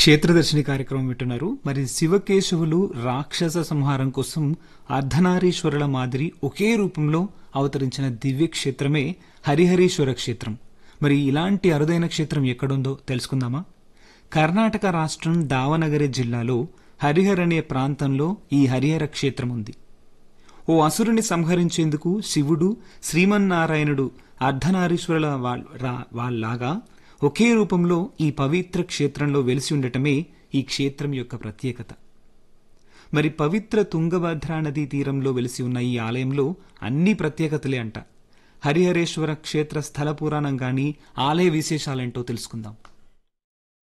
క్షేత్రదర్శిని కార్యక్రమం వింటున్నారు మరి శివకేశవులు రాక్షస సంహారం కోసం అర్ధనారీశ్వరుల మాదిరి ఒకే రూపంలో అవతరించిన దివ్య క్షేత్రమే హరిహరీశ్వర క్షేత్రం మరి ఇలాంటి అరుదైన క్షేత్రం ఎక్కడుందో తెలుసుకుందామా కర్ణాటక రాష్ట్రం దావనగరి జిల్లాలో హరిహర్ అనే ప్రాంతంలో ఈ హరిహర క్షేత్రం ఉంది ఓ అసురుని సంహరించేందుకు శివుడు శ్రీమన్నారాయణుడు అర్ధనారీశ్వరుల వాల్- రా- వాళ్ళలాగా ఒకే రూపంలో ఈ పవిత్ర క్షేత్రంలో వెలిసి ఉండటమే ఈ క్షేత్రం యొక్క ప్రత్యేకత మరి పవిత్ర తుంగభద్రా నదీ తీరంలో వెలిసి ఉన్న ఈ ఆలయంలో అన్ని ప్రత్యేకతలే అంట హరిహరేశ్వర క్షేత్ర స్థల పురాణం గాని ఆలయ విశేషాలేంటో తెలుసుకుందాం